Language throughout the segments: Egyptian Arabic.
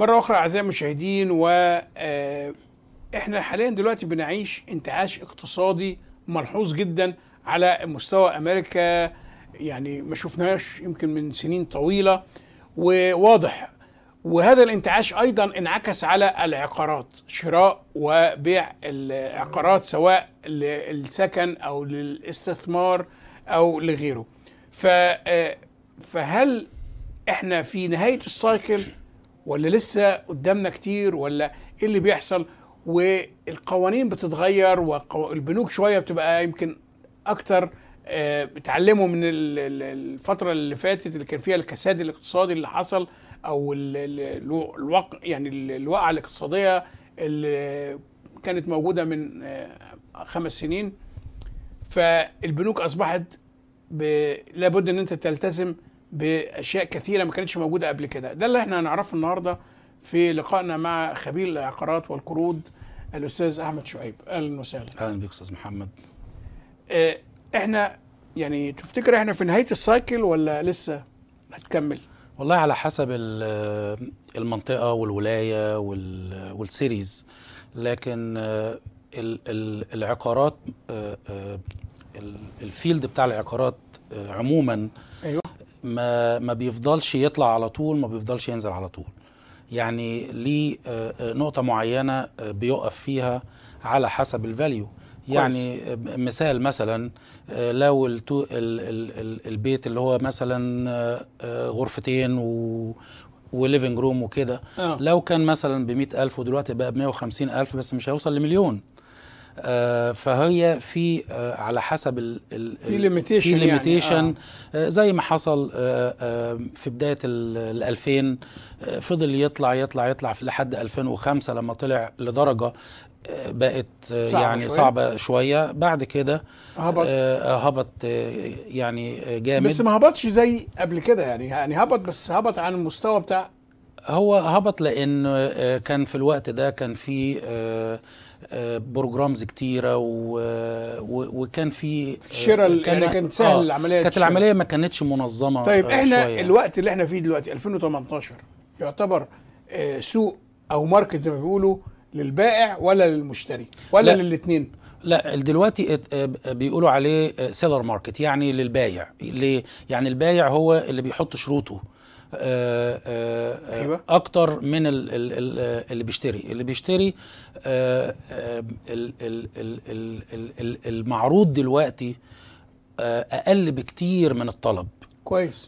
مرة أخرى أعزائي المشاهدين و آه، إحنا حاليا دلوقتي بنعيش انتعاش اقتصادي ملحوظ جدا على مستوى أمريكا يعني ما شفناهاش يمكن من سنين طويلة وواضح وهذا الانتعاش أيضا انعكس على العقارات شراء وبيع العقارات سواء للسكن أو للاستثمار أو لغيره ف آه، فهل احنا في نهاية السايكل ولا لسه قدامنا كتير ولا ايه اللي بيحصل والقوانين بتتغير والبنوك شويه بتبقى يمكن اكتر آه، اتعلموا من ال- ال- الفتره اللي فاتت اللي كان فيها الكساد الاقتصادي اللي حصل او ال- ال- الو- الوق يعني ال- الوقعه الاقتصاديه اللي كانت موجوده من آه، خمس سنين فالبنوك اصبحت ب- لابد ان انت تلتزم باشياء كثيره ما كانتش موجوده قبل كده ده اللي احنا هنعرفه النهارده في لقائنا مع خبير العقارات والقروض الاستاذ احمد شعيب اهلا وسهلا اهلا بيك استاذ محمد اه، احنا يعني تفتكر احنا في نهايه السايكل ولا لسه هتكمل والله على حسب ال- المنطقه والولايه وال- والسيريز لكن آه، ال- ال- العقارات آه، آه، ال- الفيلد بتاع العقارات آه، عموما ايوه ما ما بيفضلش يطلع على طول ما بيفضلش ينزل على طول يعني ليه آه، آه، نقطة معينة آه، بيقف فيها على حسب الفاليو يعني آه، مثال مثلا آه، لو التو ال ال ال البيت اللي هو مثلا آه، آه، غرفتين و وليفنج روم وكده اه لو كان مثلا ب ألف ودلوقتي بقى ب 150 ألف بس مش هيوصل لمليون آه، فهي في آه، على حسب ال ال في ال- limitation في يعني، limitation آه، زي ما حصل آه، آه، في بدايه ال ال 2000 آه، فضل يطلع يطلع يطلع في لحد 2005 لما طلع لدرجه آه، بقت آه، صعبة يعني شوية. صعبه شويه بعد كده هبط آه، هبط آه، يعني آه، جامد بس ما هبطش زي قبل كده يعني يعني هبط بس هبط عن المستوى بتاع هو هبط لان آه، كان في الوقت ده كان في آه، آه، بروجرامز كتيره و- و- وكان في آه، الشراء يعني كانت سهل آه، العمليه كانت الشراء. العمليه ما كانتش منظمه طيب آه، احنا شوية. الوقت اللي احنا فيه دلوقتي 2018 يعتبر آه، سوق او ماركت زي ما بيقولوا للبائع ولا للمشتري ولا لا. للاثنين لا دلوقتي ات- آه، بيقولوا عليه سيلر ماركت يعني للبايع ليه يعني البايع هو اللي بيحط شروطه آه، آه، أيوة. اكتر من ال- ال- ال- اللي بيشتري اللي بيشتري آه، آه، ال- ال- ال- ال- ال- ال- المعروض دلوقتي آه، اقل بكتير من الطلب كويس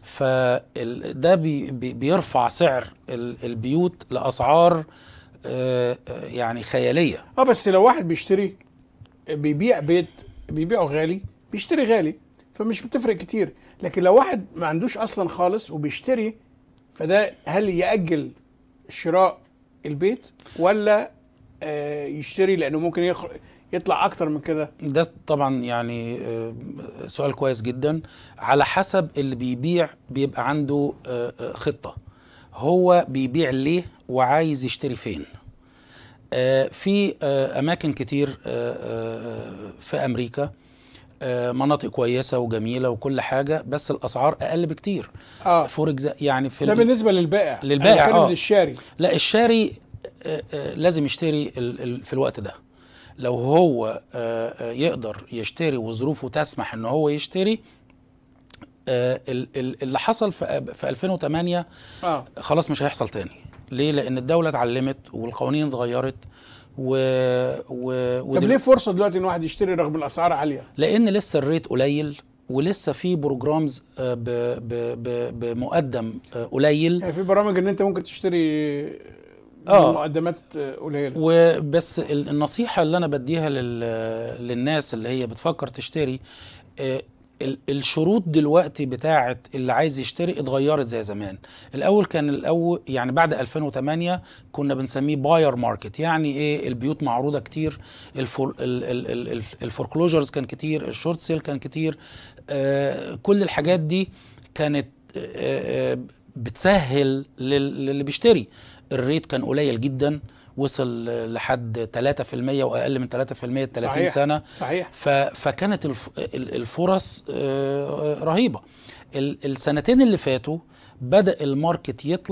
فده بي بي- بيرفع سعر ال- البيوت لاسعار آه، آه، يعني خياليه اه بس لو واحد بيشتري بيبيع بيت بيبيعه غالي بيشتري غالي فمش بتفرق كتير لكن لو واحد ما عندوش اصلا خالص وبيشتري فده هل يأجل شراء البيت ولا آه يشتري لانه ممكن يخ... يطلع اكتر من كده ده طبعا يعني آه، سؤال كويس جدا على حسب اللي بيبيع بيبقى عنده آه، آه، خطة هو بيبيع ليه وعايز يشتري فين آه، في آه، أماكن كتير آه، آه، في أمريكا آه، مناطق كويسة وجميلة وكل حاجة بس الأسعار أقل بكتير اه فور إكزا- يعني في ده ال- بالنسبه للبائع للبائع، أنا بتكلم آه. للشاري لا الشاري آه، آه، لازم يشتري ال- ال- في الوقت ده لو هو آه، آه، يقدر يشتري وظروفه تسمح ان هو يشتري آه، ال- ال- اللي حصل في في 2008 اه خلاص مش هيحصل تاني ليه لان الدوله اتعلمت والقوانين اتغيرت و, و... طب ودل- ليه فرصه دلوقتي ان واحد يشتري رغم الاسعار عاليه لان لسه الريت قليل ولسه في بروجرامز آه، ب... ب... ب... بمقدم آه، قليل يعني في برامج ان انت ممكن تشتري آه. بمقدمات آه، قليله وبس ال- النصيحة اللي أنا بديها لل... للناس اللي هي بتفكر تشتري آه، ال- الشروط دلوقتي بتاعة اللي عايز يشتري اتغيرت زي زمان الأول كان الأول يعني بعد 2008 كنا بنسميه باير ماركت يعني إيه البيوت معروضة كتير الفور ال- ال- ال- ال- الفوركلوجرز كان كتير الشورت سيل كان كتير آه، كل الحاجات دي كانت آه، آه، بتسهل لل- للي بيشتري الريت كان قليل جدا وصل لحد 3% واقل من 3% 30 صحيح. سنه صحيح ف- فكانت الف- ال- الفرص آه، رهيبه ال- السنتين اللي فاتوا بدا الماركت يطلع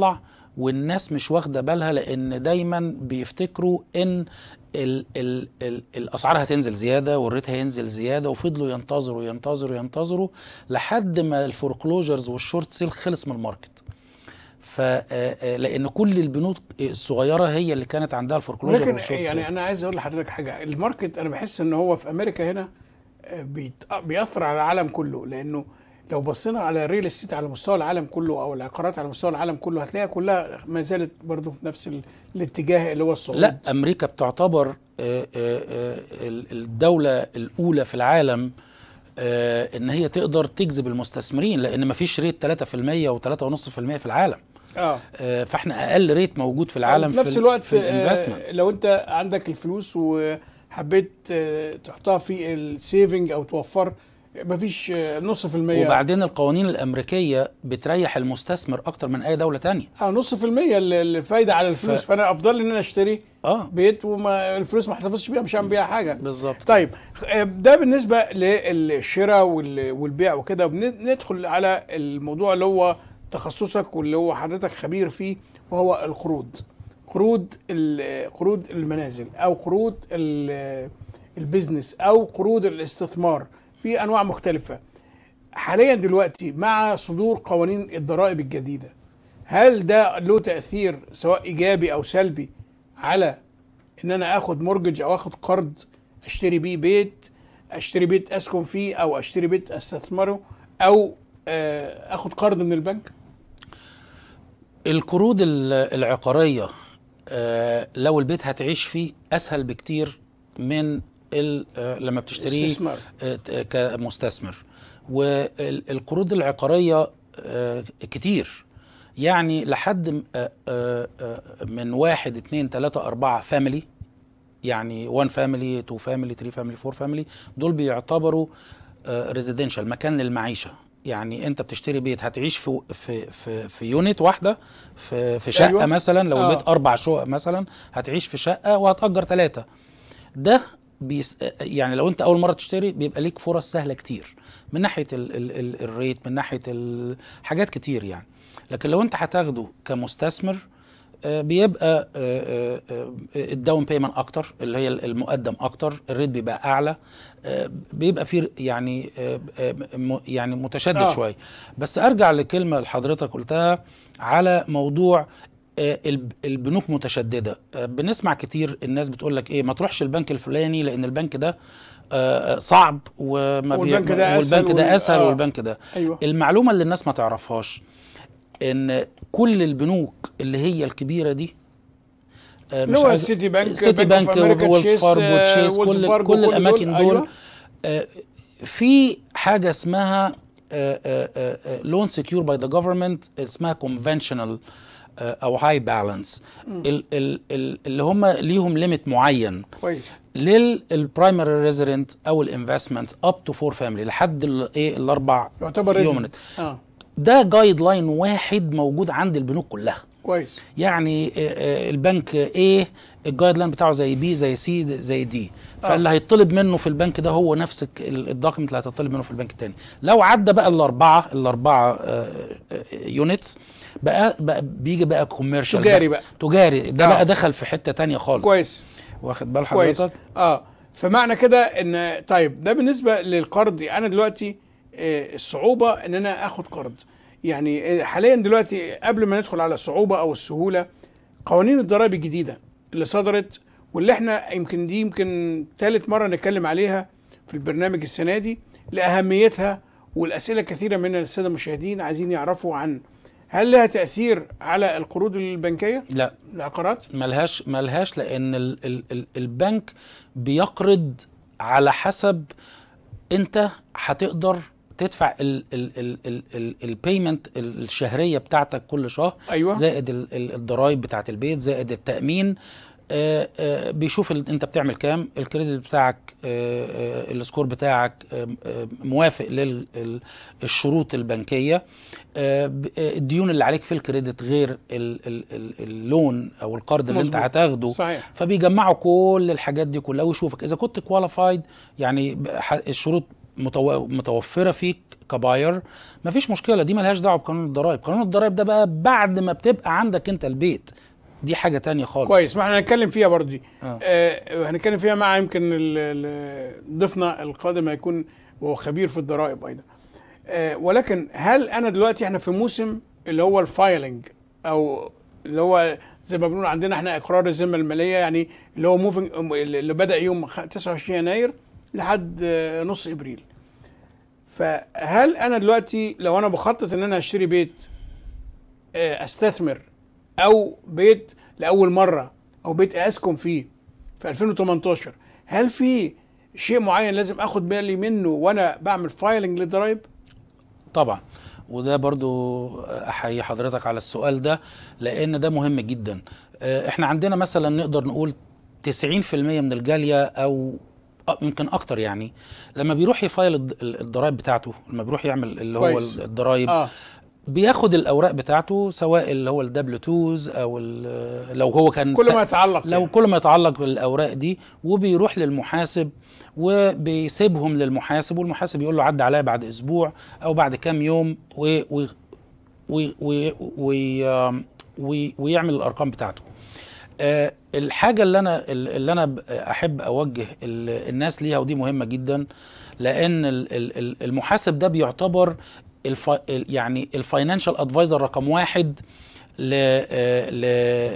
والناس مش واخده بالها لان دايما بيفتكروا ان ال ال ال الاسعار هتنزل زياده والريت هينزل زياده وفضلوا ينتظروا ينتظروا ينتظروا لحد ما الفوركلوجرز والشورت سيل خلص من الماركت ف آه، آه، لان كل البنوك الصغيره هي اللي كانت عندها الفوركلوجر ولكن والشورت سيل يعني انا عايز اقول لحضرتك حاجه الماركت انا بحس ان هو في امريكا هنا آه، بيت- آه، بيأثر على العالم كله لانه لو بصينا على الريل استيت على مستوى العالم كله او العقارات على مستوى العالم كله هتلاقيها كلها ما زالت برضه في نفس ال- الاتجاه اللي هو الصعود لا امريكا بتعتبر آه، آه، آه، ال- الدوله الاولى في العالم آه، ان هي تقدر تجذب المستثمرين لان مفيش ريت 3% و3.5% في العالم اه آه، فاحنا اقل ريت موجود في العالم في نفس ال- الوقت في آه، الانفستمنت لو انت عندك الفلوس وحبيت آه، تحطها في السيفنج او توفر مفيش آه، نص في المية وبعدين القوانين الامريكيه بتريح المستثمر اكتر من اي دوله تانية اه نص في المية ال- الفايدة على الفلوس ف- فانا افضل ان انا اشتري اه بيت وما الفلوس ما احتفظش بيها مش هعمل بيها حاجة بالظبط طيب آه، ده بالنسبة للشراء وال- والبيع وكده وندخل على الموضوع اللي هو تخصصك واللي هو حضرتك خبير فيه وهو القروض قروض ال- قروض المنازل او قروض ال- البيزنس او قروض الاستثمار في انواع مختلفة حاليا دلوقتي مع صدور قوانين الضرائب الجديدة هل ده له تأثير سواء إيجابي أو سلبي على إن أنا آخد مورجج أو آخد قرض أشتري بيه بيت أشتري بيت أسكن فيه أو أشتري بيت أستثمره أو آه، آخد قرض من البنك؟ القروض ال- العقاريه آه، لو البيت هتعيش فيه اسهل بكتير من ال- آه، لما بتشتريه استثمار. آه، كمستثمر والقروض العقاريه آه، كتير يعني لحد م- آه، آه، آه، من واحد اتنين تلاتة أربعة فاميلي يعني 1 فاميلي 2 فاميلي 3 فاميلي 4 فاميلي دول بيعتبروا ريزيدنشال مكان للمعيشه يعني انت بتشتري بيت هتعيش في في في, في يونت واحده في في شقه أيوة. أيوة. مثلا لو آه. البيت اربع شقق مثلا هتعيش في شقه وهتاجر ثلاثه ده بيس يعني لو انت اول مره تشتري بيبقى ليك فرص سهله كتير من ناحيه ال ال ال الريت من ناحيه ال- حاجات كتير يعني لكن لو انت هتاخده كمستثمر آه، بيبقى آه، آه، آه، الداون بيمنت اكتر اللي هي المقدم اكتر الريت بيبقى اعلى آه، بيبقى فيه يعني آه، آه، م- يعني متشدد آه. شويه بس ارجع لكلمه اللي حضرتك قلتها على موضوع آه، الب- البنوك متشدده آه، بنسمع كتير الناس بتقول لك ايه ما تروحش البنك الفلاني لان البنك ده آه، صعب وما بي- والبنك ده أسهل والبنك ده وال- اسهل آه. والبنك ده أيوه المعلومه اللي الناس ما تعرفهاش ان كل البنوك اللي هي الكبيره دي آه، اللي هو عايز- السيتي بنك سيتي بنك بنك أوف أمريكا، ويلز تشيس، فارجو آه، تشيس ويلز كل فارجو، كل الاماكن دول أيوة. آه، في حاجه اسمها لون سكيور باي ذا جفرمنت اسمها كونفنشنال او هاي بالانس اللي هم ليهم ليميت معين كويس للبرايمري ريزيدنت او الانفستمنتس اب تو فور فاميلي لحد ال- ايه الاربع يعتبر unit. ريزنت اه ده جايد لاين واحد موجود عند البنوك كلها كويس يعني آه، آه، البنك A الجايد لاين بتاعه زي بي زي سي زي دي فاللي هيطلب منه في البنك ده هو نفس الك- ال- الدوكيمنت اللي هتطلب منه في البنك التاني لو عدى بقى الاربعه الاربعه يونتس بقى, بقى بيجي بقى كوميرشال تجاري بقى. تجاري ده آه. بقى دخل في حته تانية خالص كويس واخد بال كويس حضرتك اه فمعنى كده ان طيب ده بالنسبه للقرض انا دلوقتي آه، الصعوبه ان انا اخد قرض يعني آه، حاليا دلوقتي قبل ما ندخل على الصعوبه او السهوله قوانين الضرائب الجديده اللي صدرت واللي احنا يمكن دي يمكن ثالث مره نتكلم عليها في البرنامج السنه دي لاهميتها والاسئله كثيره من الساده المشاهدين عايزين يعرفوا عن هل لها تاثير على القروض البنكيه لا العقارات ملهاش ملهاش لان ال ال ال البنك بيقرض على حسب انت هتقدر تدفع البيمنت الشهريه بتاعتك كل شهر أيوة. زائد ال- ال- الضرايب بتاعت البيت زائد التامين آه، آه، بيشوف ال- انت بتعمل كام الكريدت بتاعك آه، آه، السكور بتاعك آه، آه، موافق للشروط البنكيه آه، ب- آه، الديون اللي عليك في الكريدت غير ال- ال- ال- اللون او القرض اللي انت مظبوط. هتاخده صحيح فبيجمعوا كل الحاجات دي كلها ويشوفك اذا كنت كواليفايد يعني ب- ح- الشروط متو... متوفره فيك كباير مفيش مشكله دي ملهاش دعوه بقانون الضرائب قانون الضرائب ده بقى بعد ما بتبقى عندك انت البيت دي حاجه تانية خالص كويس ما احنا هنتكلم فيها برضه دي آه. آه هنتكلم فيها مع يمكن ال- ال- ضيفنا القادم هيكون وهو خبير في الضرائب ايضا آه ولكن هل انا دلوقتي احنا في موسم اللي هو الفايلنج او اللي هو زي ما بنقول عندنا احنا اقرار الذمه الماليه يعني اللي هو موفنج اللي بدا يوم خ- 29 يناير لحد آه، نص ابريل فهل انا دلوقتي لو انا بخطط ان انا اشتري بيت آه، استثمر او بيت لاول مره او بيت اسكن فيه في 2018 هل في شيء معين لازم اخد بالي منه وانا بعمل فايلنج للضرايب طبعا وده برضو احيي حضرتك على السؤال ده لان ده مهم جدا آه، احنا عندنا مثلا نقدر نقول 90% من الجاليه او أ- يمكن اكتر يعني لما بيروح يفايل الض- الضرايب بتاعته لما بيروح يعمل اللي هو كويس. الضرايب اه بياخد الاوراق بتاعته سواء اللي هو الدبليو 2 او ال- لو هو كان كل س- ما يتعلق لو يعني. كل ما يتعلق بالاوراق دي وبيروح للمحاسب وبيسيبهم للمحاسب والمحاسب يقول له عدى عليا بعد اسبوع او بعد كام يوم و و و و و و ويعمل الارقام بتاعته آه، الحاجه اللي انا اللي انا ب- احب اوجه ال- الناس ليها ودي مهمه جدا لان ال- ال- ال- المحاسب ده بيعتبر الف ال- يعني الفاينانشال ادفايزر رقم واحد ل آه، ل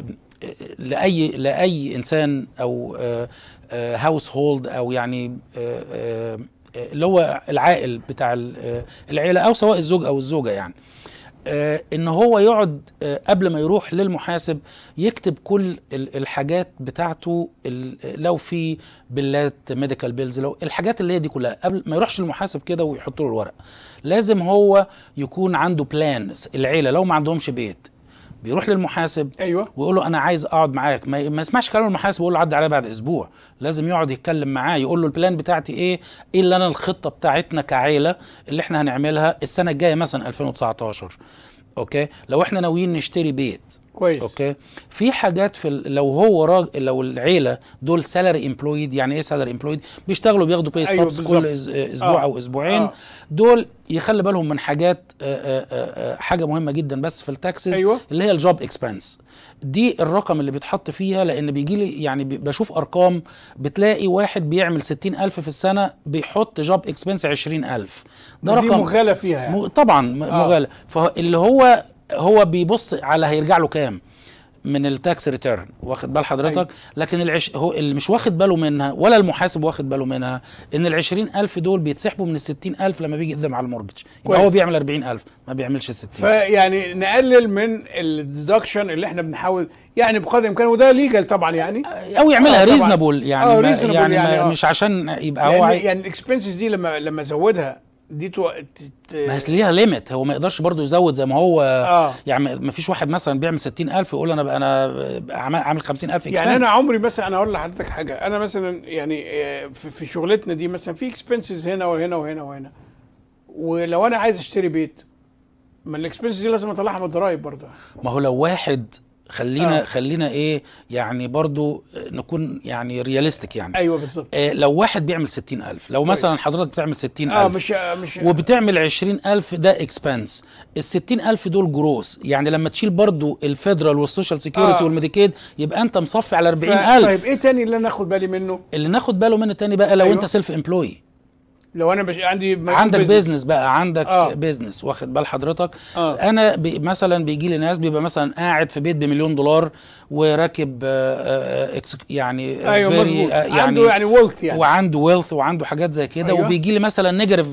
لاي لاي انسان او هاوس هولد او يعني آه، آه، آه، اللي هو العائل بتاع ال- آه، العيله او سواء الزوج او الزوجه يعني آه، ان هو يقعد آه، قبل ما يروح للمحاسب يكتب كل ال- الحاجات بتاعته ال- لو في بلات ميديكال بيلز لو الحاجات اللي هي دي كلها قبل ما يروحش للمحاسب كده ويحط له الورق لازم هو يكون عنده بلان العيله لو ما عندهمش بيت بيروح للمحاسب ايوه ويقول له انا عايز اقعد معاك ما, ما يسمعش كلام المحاسب يقول له عدى عليا بعد اسبوع لازم يقعد يتكلم معاه يقول له البلان بتاعتي ايه ايه اللي انا الخطه بتاعتنا كعيله اللي احنا هنعملها السنه الجايه مثلا 2019 اوكي لو احنا ناويين نشتري بيت كويس اوكي في حاجات في ال- لو هو راجل لو العيله دول سالاري امبلويد يعني ايه سالاري امبلويد بيشتغلوا بياخدوا باي أيوة ستوبس كل بالظبط. أس- اسبوع آه. او اسبوعين آه. دول يخلي بالهم من حاجات آه، آه، آه، حاجه مهمه جدا بس في التاكسز أيوة. اللي هي الجوب اكسبنس دي الرقم اللي بيتحط فيها لان بيجي لي يعني بي- بشوف ارقام بتلاقي واحد بيعمل 60000 في السنه بيحط جوب اكسبنس 20000 ده دي رقم مغالى فيها يعني. م- طبعا م- آه. مغالى فاللي هو هو بيبص على هيرجع له كام من التاكس ريتيرن واخد بال حضرتك أيوة. لكن العش هو اللي مش واخد باله منها ولا المحاسب واخد باله منها ان ال 20000 دول بيتسحبوا من ال 60000 لما بيجي يقدم على المورجج يبقى هو كويس. بيعمل 40000 ما بيعملش 60 فيعني نقلل من الديدكشن اللي احنا بنحاول يعني بقدر الامكان وده ليجل طبعا يعني او يعملها آه، طبعاً. ريزنبل يعني آه، ما reasonable يعني, يعني، ما آه. مش عشان يبقى هو يعني, عاي... يعني الاكسبنسز دي لما لما ازودها دي تو... ت... ت... ما هي ليها ليميت هو ما يقدرش برضه يزود زي ما هو اه يعني ما فيش واحد مثلا بيعمل 60000 يقول انا بقى انا عامل عامل 50000 يعني انا expense. عمري مثلا انا اقول لحضرتك حاجه انا مثلا يعني آه، في, في شغلتنا دي مثلا في اكسبنسز هنا وهنا وهنا وهنا ولو انا عايز اشتري بيت ما الاكسبنسز دي لازم اطلعها من الضرايب برضه ما هو لو واحد خلينا آه. آه. خلينا ايه يعني برضو نكون يعني رياليستيك يعني ايوه بالظبط آه لو واحد بيعمل 60000 لو مثلا حضرتك بتعمل 60000 اه مش مش وبتعمل 20000 ده اكسبنس ال 60000 دول جروس يعني لما تشيل برضو الفيدرال والسوشيال سيكيورتي آه. والميديكيد يبقى انت مصفي على ف- 40000 طيب ايه تاني اللي انا اخد بالي منه اللي ناخد باله منه تاني بقى لو أيوة. انت سيلف امبلوي لو انا بش... عندي مجال عندك business. بيزنس بقى عندك آه. آه. بيزنس واخد بال حضرتك آه. انا بي مثلا بيجي لي ناس بيبقى مثلا قاعد في بيت بمليون دولار وراكب آه آه إكس- يعني ايوه very- مظبوط آه عنده يعني وولت يعني وعنده ويلث وعنده حاجات زي كده أيوة. أيوة. وبيجي لي مثلا نيجاتيف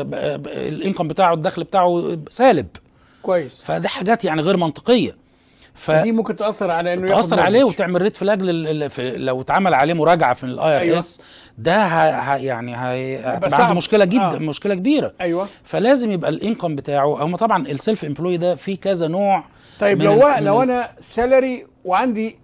الانكم بتاعه الدخل بتاعه سالب كويس فدي حاجات يعني غير منطقيه ف دي ممكن تاثر على انه ياخد تاثر عليه mortgage. وتعمل ريد فلاج لل... في... لو اتعمل عليه مراجعه من الاي ار أيوة. اس ده ه... ه... يعني هي... هتبقى صعب. عنده مشكله جدا آه. آه. مشكله كبيره ايوه فلازم يبقى الانكم بتاعه هم طبعا السيلف امبلوي ده في كذا نوع طيب من لو ال- لو من- انا سالري وعندي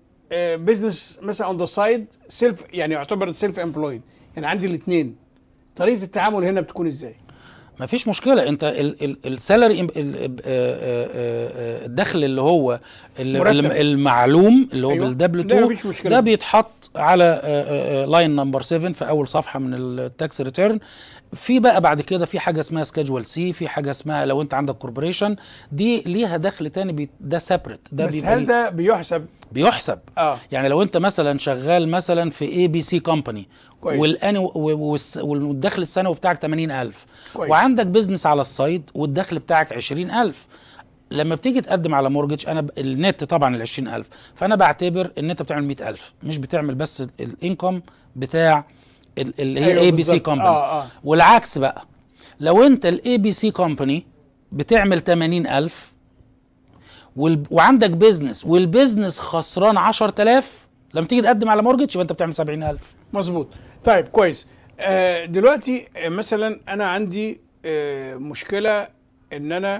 بزنس مثلا اون ذا سايد سيلف يعني يعتبر سيلف امبلويد يعني عندي الاثنين طريقه التعامل هنا بتكون ازاي؟ مفيش مشكله انت ال- ال- السالري ال- ال- آه، آه، آه، الدخل اللي هو ال- مرتب. الم- المعلوم اللي هو أيوة. بالدبليو ده 2 مفيش مشكلة ده فيه. بيتحط على لاين نمبر 7 في اول صفحه من التاكس ريتيرن في بقى بعد كده في حاجه اسمها سكادجوال سي في حاجه اسمها لو انت عندك كوربوريشن دي ليها دخل تاني بي ده سيبريت ده بس بيبقى هل ده بيحسب بيحسب اه يعني لو انت مثلا شغال مثلا في اي بي سي كومباني كويس. والان و- والس- والدخل السنوي بتاعك 80000 كويس. وعندك بزنس على السايد والدخل بتاعك 20000 لما بتيجي تقدم على مورجج انا ب... النت طبعا ال 20000 فانا بعتبر ان انت بتعمل 100000 مش بتعمل بس الانكم بتاع ال- اللي هي أيوة اي بي سي بالظبط. كومباني آه، آه. والعكس بقى لو انت الاي بي سي كومباني بتعمل 80000 وال... وعندك بيزنس والبيزنس خسران 10000 لما تيجي تقدم على مورجج يبقى انت بتعمل 70000 مظبوط طيب كويس آه دلوقتي آه، مثلا انا عندي آه مشكله ان انا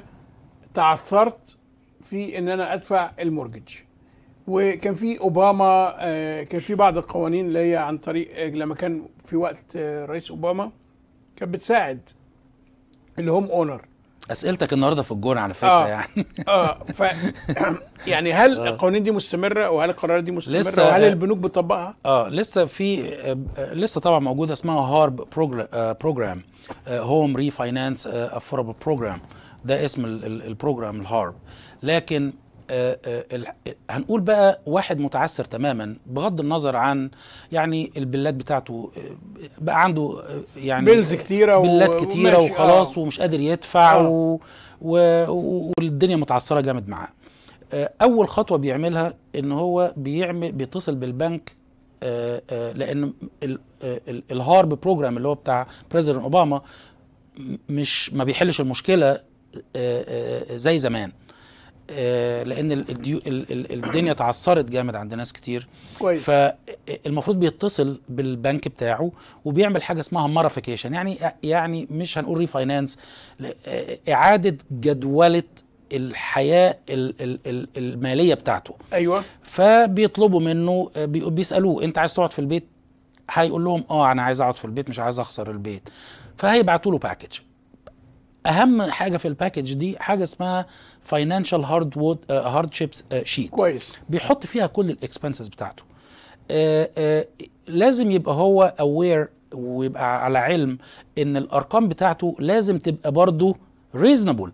تعثرت في ان انا ادفع المورجج وكان في اوباما آه كان في بعض القوانين اللي هي عن طريق آه لما كان في وقت آه رئيس اوباما كانت بتساعد الهوم اونر اسئلتك النهارده في الجون على فكره آه. يعني اه ف يعني هل القوانين دي مستمره وهل القرارات دي مستمره لسه- وهل البنوك بتطبقها؟ اه لسه في آه، آه، لسه طبعا موجوده اسمها هارب بروجرام هوم ري فاينانس افوربل بروجرام ده اسم ال- ال- البروجرام الهارب لكن آه، آه، ال- هنقول بقى واحد متعثر تماما بغض النظر عن يعني البلات بتاعته آه، بقى عنده آه، يعني بيلز كتيرة و- بلات كتيره وماشي، وخلاص آه. ومش قادر يدفع آه. و... و... و- والدنيا متعثره جامد معاه آه، اول خطوه بيعملها ان هو بيعمل بيتصل بالبنك آه، آه، لان ال- آه، ال- الهارب بروجرام اللي هو بتاع بريزيدنت اوباما م- مش ما بيحلش المشكله آه، آه، زي زمان آه، لان ال- الديو- ال- ال- الدنيا اتعثرت جامد عند ناس كتير كويس فالمفروض بيتصل بالبنك بتاعه وبيعمل حاجه اسمها مارافيكيشن يعني يعني مش هنقول ريفاينانس اعاده جدوله الحياه ال- ال- ال- الماليه بتاعته ايوه فبيطلبوا منه آه، بي- بيسالوه انت عايز تقعد في البيت هيقول لهم اه انا عايز اقعد في البيت مش عايز اخسر البيت فهيبعتوا له باكج اهم حاجه في الباكج دي حاجه اسمها فاينانشال هارد هاردشيبس شيت كويس بيحط فيها كل الاكسبنسز بتاعته آه آه لازم يبقى هو اوير ويبقى على علم ان الارقام بتاعته لازم تبقى برضو ريزونبل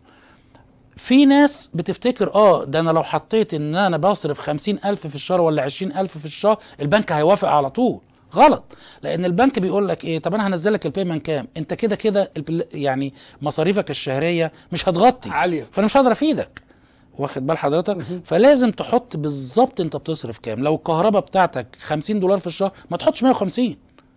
في ناس بتفتكر اه ده انا لو حطيت ان انا بصرف خمسين الف في الشهر ولا عشرين الف في الشهر البنك هيوافق على طول غلط لان البنك بيقول لك ايه طب انا هنزل لك البيمنت كام انت كده كده البل- يعني مصاريفك الشهريه مش هتغطي عالية. فانا مش هقدر افيدك واخد بال حضرتك فلازم تحط بالظبط انت بتصرف كام لو الكهرباء بتاعتك 50 دولار في الشهر ما تحطش 150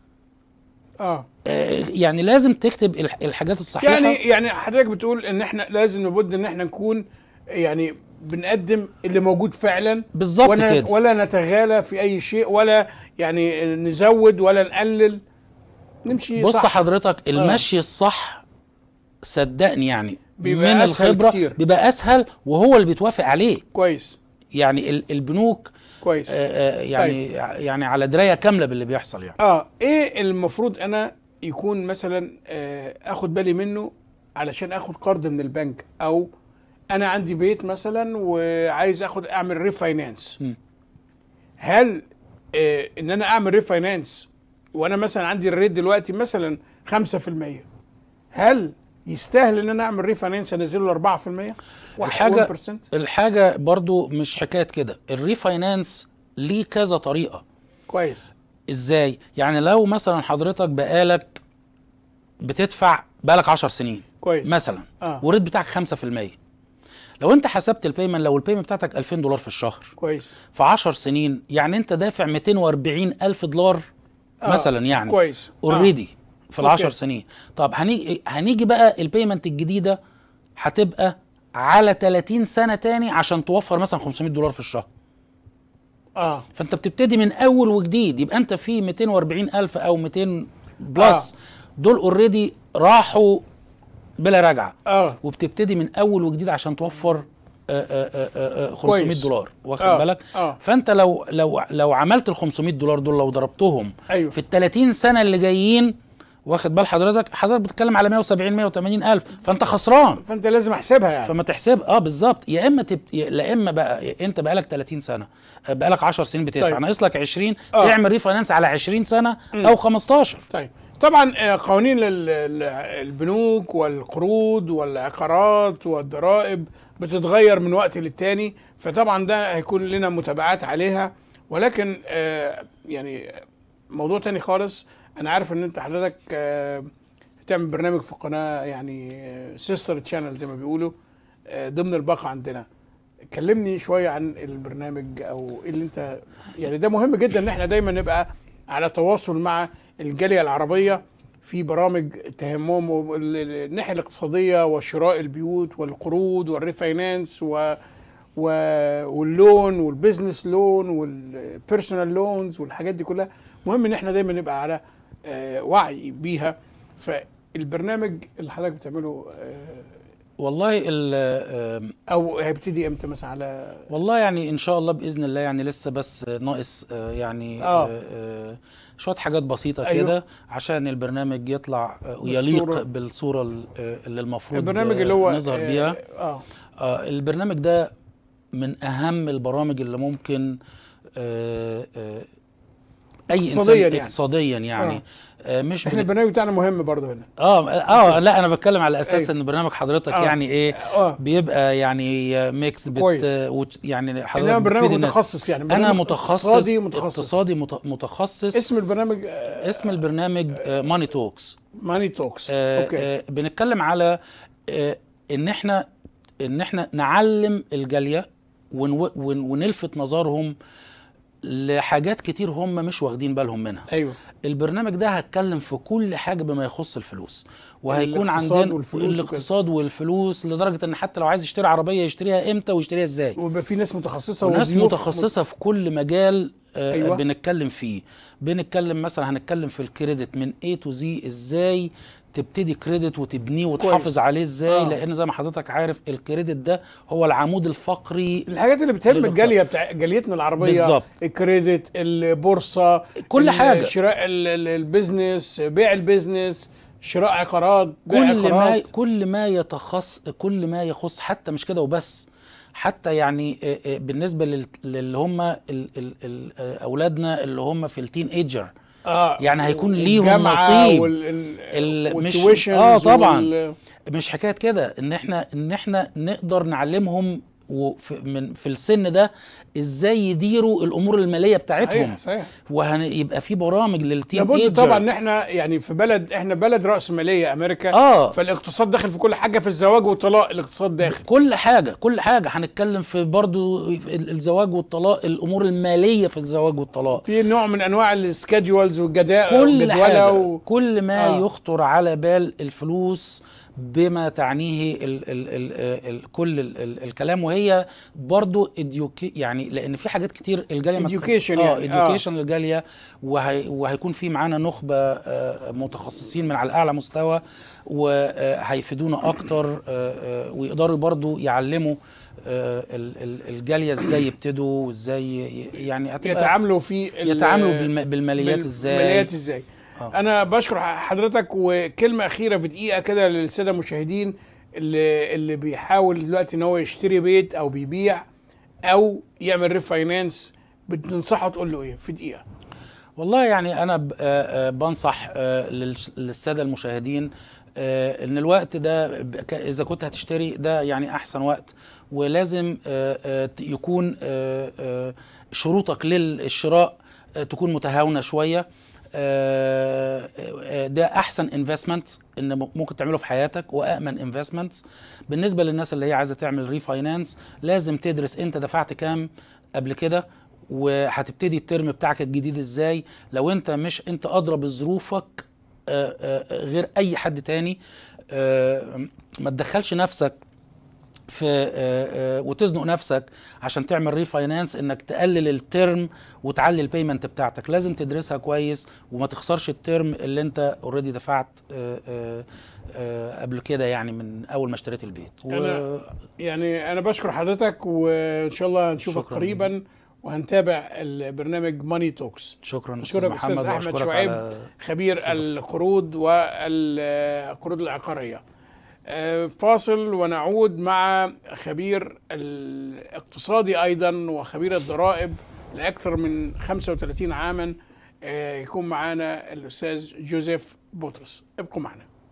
اه آه، يعني لازم تكتب الح- الحاجات الصحيحه يعني يعني حضرتك بتقول ان احنا لازم لابد ان احنا نكون يعني بنقدم اللي موجود فعلا بالظبط ولا كده. ولا نتغالى في اي شيء ولا يعني نزود ولا نقلل نمشي بص صح حضرتك المشي الصح صدقني يعني بيبقى من أسهل الخبره كتير. بيبقى اسهل وهو اللي بيتوافق عليه كويس يعني ال- البنوك كويس آه، آه، يعني يعني على درايه كامله باللي بيحصل يعني اه ايه المفروض انا يكون مثلا آه اخد بالي منه علشان اخد قرض من البنك او انا عندي بيت مثلا وعايز اخد اعمل ريفاينانس م. هل آه ان انا اعمل ريفاينانس وانا مثلا عندي الريت دلوقتي مثلا 5% هل يستاهل ان انا اعمل ريفاينانس انزله ل 4% الحاجه 1% الحاجه برضو مش حكايه كده الريفاينانس ليه كذا طريقه كويس ازاي يعني لو مثلا حضرتك بقالك بتدفع بقالك 10 سنين كويس مثلا آه. والريت بتاعك 5% لو انت حسبت البيمنت لو البيمنت بتاعتك 2000 دولار في الشهر كويس في 10 سنين يعني انت دافع 240 الف دولار آه، مثلا يعني كويس. آه. اوريدي في ال 10 أوكي. سنين طب هنيجي هنيجي بقى البيمنت الجديده هتبقى على 30 سنه تاني عشان توفر مثلا 500 دولار في الشهر اه فانت بتبتدي من اول وجديد يبقى انت في 240 الف او 200 بلس آه. دول اوريدي راحوا بلا رجعه اه وبتبتدي من اول وجديد عشان توفر آه، آه، آه، آه، آه، 500 كويس. دولار واخد آه، بالك آه. فانت لو لو لو عملت ال 500 دولار دول لو ضربتهم أيوه. في ال 30 سنه اللي جايين واخد بال حضرتك حضرتك بتتكلم على 170 180 الف فانت خسران فانت لازم احسبها يعني فما تحسب اه بالظبط يا اما تب... يا لا اما بقى انت بقالك 30 سنه آه، بقالك 10 سنين بتدفع طيب. ناقص لك 20 آه. تعمل ريفاينانس على 20 سنه او 15 طيب طبعا آه، قوانين ال- ال- البنوك والقروض والعقارات والضرائب بتتغير من وقت للتاني فطبعا ده هيكون لنا متابعات عليها ولكن آه، يعني موضوع تاني خالص انا عارف ان انت حضرتك آه، بتعمل برنامج في قناه يعني سيستر تشانل زي ما بيقولوا آه، ضمن الباقه عندنا كلمني شويه عن البرنامج او ايه اللي انت يعني ده مهم جدا ان احنا دايما نبقى على تواصل مع الجاليه العربيه في برامج تهمهم ال- ال- الناحيه الاقتصاديه وشراء البيوت والقروض والريفاينانس و و واللون والبزنس لون والبيرسونال لونز والحاجات دي كلها مهم ان احنا دايما نبقى على آه، وعي بيها فالبرنامج اللي حضرتك بتعمله آه، والله ال آه، او هيبتدي امتى مثلا على والله يعني ان شاء الله باذن الله يعني لسه بس ناقص آه، يعني آه. آه، آه، شويه حاجات بسيطه أيوه. كده عشان البرنامج يطلع آه، ويليق بالصورة. بالصوره ال- آه، اللي المفروض البرنامج آه، اللي هو نظهر آه، بيها اه آه البرنامج ده من اهم البرامج اللي ممكن آه آه اي اقتصادياً انسان يعني. اقتصاديا يعني آه مش احنا بن... البرنامج بتاعنا مهم برضه هنا اه اه لا انا بتكلم على اساس أيوه. ان برنامج حضرتك آه. يعني ايه اه بيبقى يعني ميكس بت كويس. وت- يعني حضرتك انما برنامج بتفيد الناس. متخصص يعني انا برنامج متخصص اقتصادي متخصص اقتصادي مت- متخصص اسم البرنامج آه، اسم البرنامج ماني توكس ماني توكس آه اوكي آه بنتكلم على آه ان احنا ان احنا نعلم الجاليه ونو ون ونلفت نظرهم لحاجات كتير هم مش واخدين بالهم منها ايوه البرنامج ده هتكلم في كل حاجه بما يخص الفلوس وهيكون الاقتصاد عندنا والفلوس وكده. الاقتصاد والفلوس لدرجه ان حتى لو عايز يشتري عربيه يشتريها امتى ويشتريها ازاي ويبقى في ناس متخصصه وناس وضيوف متخصصه في كل مجال آه أيوة. أيوة. بنتكلم فيه بنتكلم مثلا هنتكلم في الكريدت من A تو Z ازاي تبتدي كريدت وتبنيه وتحافظ كويس. عليه ازاي آه. آه. لان زي ما حضرتك عارف الكريدت ده هو العمود الفقري الحاجات اللي بتهم للاقتصاد. الجاليه بتاع جاليتنا العربيه بالظبط. الكريدت البورصه كل ال- حاجة. شراء ال- ال- البيزنس بيع البيزنس شراء عقارات بيع كل ما عقارات كل ما يتخص كل ما يخص حتى مش كده وبس حتى يعني آه، آه، بالنسبه لل- للي هم ال- ال- ال- آه، اولادنا اللي هم في التين ايجر اه يعني هيكون ليهم الجامعة نصيب. وال... ال... ال- مش- والtuitions آه طبعاً. وال... مش حكايه كده ان احنا ان احنا نقدر نعلمهم وفي من في السن ده ازاي يديروا الامور الماليه بتاعتهم صحيح صحيح وهيبقى في برامج للتين لابد ايجر طبعا ان احنا يعني في بلد احنا بلد راس ماليه امريكا اه فالاقتصاد داخل في كل حاجه في الزواج والطلاق الاقتصاد داخل كل حاجه كل حاجه هنتكلم في برضو ال- الزواج والطلاق الامور الماليه في الزواج والطلاق في نوع من انواع السكادجولز والجداول كل والجدولة حاجه و... كل ما آه. آه. يخطر على بال الفلوس بما تعنيه ال ال ال ال كل ال ال الكلام وهي برضو educa- يعني لان في حاجات كتير الجاليه ما- Education اه يعني، آه. education للجاليه وهي وهيكون في معانا نخبه آه، متخصصين من على اعلى مستوى وهيفيدونا اكتر آه، آه، ويقدروا برضو يعلموا آه، ال- ال- الجاليه ازاي يبتدوا وازاي ي- يعني هتبقى يتعاملوا في ال- يتعاملوا بالم- بالماليات ازاي بالماليات ازاي آه. انا بشكر حضرتك وكلمه اخيره في دقيقه كده للساده المشاهدين اللي اللي بيحاول دلوقتي ان هو يشتري بيت او بيبيع او يعمل ريفاينانس بتنصحه تقول له ايه في دقيقه والله يعني انا ب- آه، آه، بنصح آه، للش- للساده المشاهدين آه، ان الوقت ده ب- ك- اذا كنت هتشتري ده يعني احسن وقت ولازم آه، آه، ت- يكون آه، آه، شروطك للشراء آه، تكون متهاونه شويه آه، آه، ده احسن انفستمنت ان م- ممكن تعمله في حياتك وامن انفستمنت بالنسبه للناس اللي هي عايزه تعمل ريفاينانس لازم تدرس انت دفعت كام قبل كده وهتبتدي الترم بتاعك الجديد ازاي لو انت مش انت ادرى بظروفك آه، آه، غير اي حد تاني آه، ما تدخلش نفسك في آه، آه، وتزنق نفسك عشان تعمل ريفاينانس انك تقلل الترم وتعلي البيمنت بتاعتك لازم تدرسها كويس وما تخسرش الترم اللي انت اوريدي دفعت آه، آه، آه، قبل كده يعني من اول ما اشتريت البيت و... أنا- يعني انا بشكر حضرتك وان شاء الله نشوفك شكراً. قريبا وهنتابع البرنامج ماني توكس شكرا أشكرك استاذ محمد أستاذ أحمد واشكرك شعيب. على خبير استضافتك. القروض والقروض العقارية آه، فاصل ونعود مع خبير الاقتصادي أيضا وخبير الضرائب لأكثر من 35 عاما آه، يكون معنا الأستاذ جوزيف بطرس ابقوا معنا